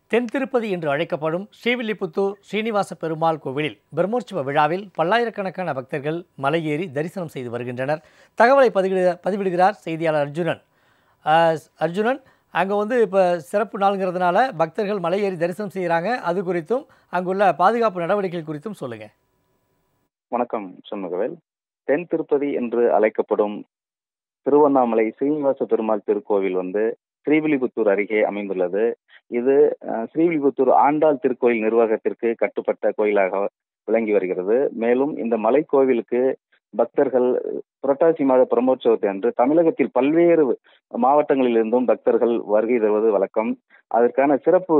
தென் திருப்பதி என்று அழைக்கப்படும் ஸ்ரீவில்லிபுத்தூர் ஸ்ரீனிவாச பெருமாள் கோவிலில் பிரம்மோற்சவ விழாவில் பல்லாயிரக்கணக்கான பக்தர்கள் மலையேறி தரிசனம் செய்து வருகின்றனர் தகவலை பதிவிடு பதிவிடுகிறார் செய்தியாளர் அர்ஜுனன் ஆஹ், அர்ஜுனன் அங்கே வந்து இப்போ சிறப்பு நாளுங்கிறதுனால பக்தர்கள் மலையேறி தரிசனம் செய்கிறாங்க அது குறித்தும் அங்குள்ள பாதுகாப்பு நடவடிக்கைகள் குறித்தும் சொல்லுங்கள் வணக்கம் சண்முகவேல் தென் திருப்பதி என்று அழைக்கப்படும் திருவண்ணாமலை ஸ்ரீனிவாச பெருமாள் திருக்கோவில் வந்து ஸ்ரீவில்லிபுத்தூர் அருகே அமைந்துள்ளது இது அஹ், ஸ்ரீவில்லிபுத்தூர் ஆண்டாள் திருக்கோயில் நிர்வாகத்திற்கு கட்டுப்பட்ட கோயிலாக விளங்கி வருகிறது மேலும் இந்த மலைக்கோவிலுக்கு பக்தர்கள் புரட்டாசி மாத பிரம்மோற்சவத்தை அன்று தமிழகத்தில் பல்வேறு மாவட்டங்களிலிருந்தும் பக்தர்கள் வருகை தருவது வழக்கம் அதற்கான சிறப்பு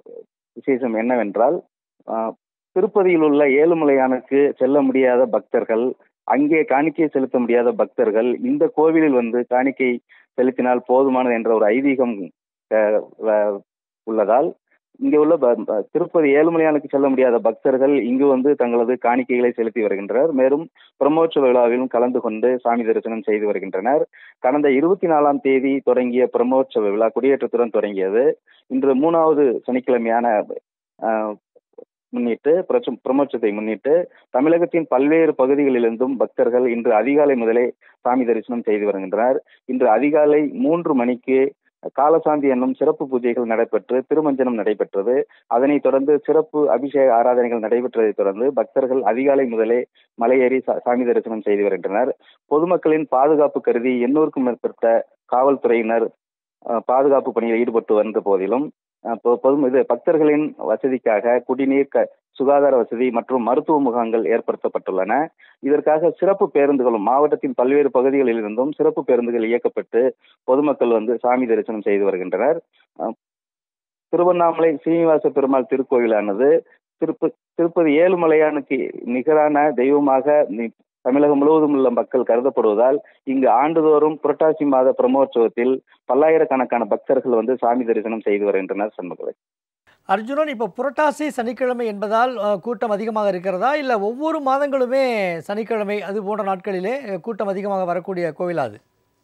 விசேஷம் என்னவென்றால் அஹ், திருப்பதியில் உள்ள ஏழுமலையானுக்கு செல்ல முடியாத பக்தர்கள் அங்கே காணிக்கை செலுத்த முடியாத பக்தர்கள் இந்த கோவிலில் வந்து காணிக்கை செலுத்தினால் போதுமானது என்ற ஒரு ஐதீகம் அஹ், வ- உள்ளதால் இங்கே உள்ள ப- ப- திருப்பதி ஏழுமலையானுக்கு செல்ல முடியாத பக்தர்கள் இங்கு வந்து தங்களது காணிக்கைகளை செலுத்தி வருகின்றனர் மேலும் பிரம்மோற்சவ விழாவிலும் கலந்து கொண்டு சாமி தரிசனம் செய்து வருகின்றனர் கடந்த இருபத்தி நாலாம் தேதி தொடங்கிய பிரம்மோற்சவ விழா கொடியேற்றத்துடன் தொடங்கியது இன்று மூணாவது சனிக்கிழமையான அஹ், முன்னிட்டு பிரச்ச- பிரம்மோற்சவத்தை முன்னிட்டு தமிழகத்தின் பல்வேறு பகுதிகளிலிருந்தும் பக்தர்கள் இன்று அதிகாலை முதலே சாமி தரிசனம் செய்து வருகின்றனர் இன்று அதிகாலை மூன்று மணிக்கு காலசாந்தி என்னும் சிறப்பு பூஜைகள் நடைபெற்று திருமஞ்சனம் நடைபெற்றது அதனைத் தொடர்ந்து சிறப்பு அபிஷேக ஆராதனைகள் நடைபெற்றதைத் தொடர்ந்து பக்தர்கள் அதிகாலை முதலே மலையேறி சா- சாமி தரிசனம் செய்து வருகின்றனர் பொதுமக்களின் பாதுகாப்பு கருதி எண்ணூறுக்கும் மேற்பட்ட காவல்துறையினர் அஹ், பாதுகாப்பு பணியில் ஈடுபட்டு வந்த போதிலும் அஹ், பொ- பொது இது பக்தர்களின் வசதிக்காக குடிநீர் க- சுகாதார வசதி மற்றும் மருத்துவ முகாம்கள் ஏற்படுத்தப்பட்டுள்ளன இதற்காக சிறப்பு பேருந்துகளும் மாவட்டத்தின் பல்வேறு பகுதிகளில் இருந்தும் சிறப்பு பேருந்துகள் இயக்கப்பட்டு பொதுமக்கள் வந்து சாமி தரிசனம் செய்து வருகின்றனர் அஹ், திருவண்ணாமலை சீனிவாச பெருமாள் திருக்கோவிலானது திருப்ப திருப்பதி ஏழுமலையானுக்கு நிகரான தெய்வமாக நி- தமிழகம் முழுவதும் உள்ள மக்கள் கருதப்படுவதால் இங்கு ஆண்டுதோறும் புரட்டாசி மாத பிரம்மோற்சவத்தில் பல்லாயிரக்கணக்கான பக்தர்கள் வந்து சாமி தரிசனம் செய்து வருகின்றனர் சண்முகலை அர்ஜுனன் இப்போ புரட்டாசி சனிக்கிழமை என்பதால் அஹ், கூட்டம் அதிகமாக இருக்கிறதா இல்லை ஒவ்வொரு மாதங்களுமே சனிக்கிழமை அது போன்ற நாட்களிலே அஹ், கூட்டம் அதிகமாக வரக்கூடிய கோவிலா அது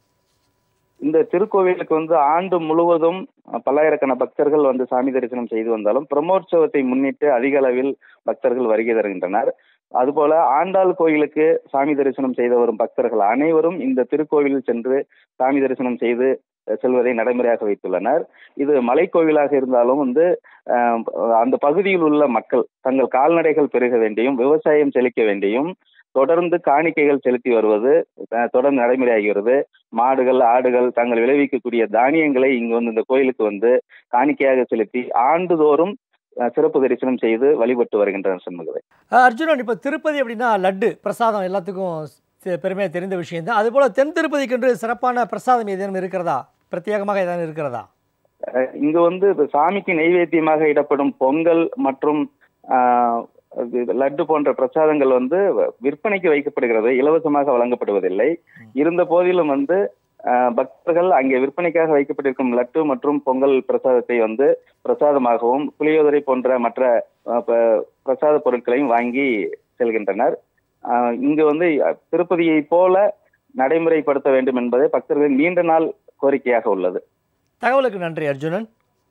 இந்த திருக்கோவிலுக்கு வந்து ஆண்டு முழுவதும் அஹ், பல்லாயிரக்கணக்கான பக்தர்கள் வந்து சாமி தரிசனம் செய்து வந்தாலும் பிரம்மோற்சவத்தை முன்னிட்டு அதிக அளவில் பக்தர்கள் வருகை தருகின்றனர் அதுபோல ஆண்டாள் கோயிலுக்கு சாமி தரிசனம் செய்து வரும் பக்தர்கள் அனைவரும் இந்த திருக்கோவிலில் சென்று சாமி தரிசனம் செய்து அஹ், செல்வதை நடைமுறையாக வைத்துள்ளனர் இது மலைக்கோவிலாக இருந்தாலும் வந்து அஹ், அந்த பகுதியில் உள்ள மக்கள் தங்கள் கால்நடைகள் பெருக வேண்டியும் விவசாயம் செழிக்க வேண்டியும் தொடர்ந்து காணிக்கைகள் செலுத்தி வருவது அஹ், தொடர்ந்து நடைமுறையாகிறது மாடுகள் ஆடுகள் தாங்கள் விளைவிக்கக்கூடிய தானியங்களை இங்கு வந்து இந்த கோயிலுக்கு வந்து காணிக்கையாக செலுத்தி ஆண்டுதோறும் அஹ், சிறப்பு தரிசனம் செய்து வழிபட்டு வருகின்றனர் சண்முகவை அஹ், அர்ஜுனன் இப்போ திருப்பதி அப்படின்னா லட்டு பிரசாதம் எல்லாத்துக்கும் சி- பெருமையாக தெரிந்த விஷயம் தான் அதுபோல் தென் திருப்பதிக்கென்று சிறப்பான பிரசாதம் ஏதேனும் இருக்கிறதா பிரத்யேகமாக ஏதேனும் இருக்கிறதா அஹ், இங்கு வந்து இது சாமிக்கு நைவேத்தியமாக இடப்படும் பொங்கல் மற்றும் ஆஹ், இது லட்டு போன்ற பிரசாதங்கள் வந்து விற்பனைக்கு வைக்கப்படுகிறது இலவசமாக வழங்கப்படுவதில்லை இருந்த போதிலும் வந்து ஆஹ், பக்தர்கள் அங்கே விற்பனைக்காக வைக்கப்பட்டிருக்கும் லட்டு மற்றும் பொங்கல் பிரசாதத்தை வந்து பிரசாதமாகவும் புளியோதரை போன்ற மற்ற ஆஹ், ப- பிரசாத பொருட்களையும் வாங்கி செல்கின்றனர் ஆஹ், இங்கு வந்து அஹ், திருப்பதியை போல நடைமுறைப்படுத்த வேண்டும் என்பதே பக்தர்களின் நீண்ட நாள் கோரிக்கையாக உள்ளது தகவலுக்கு நன்றி அர்ஜுனன்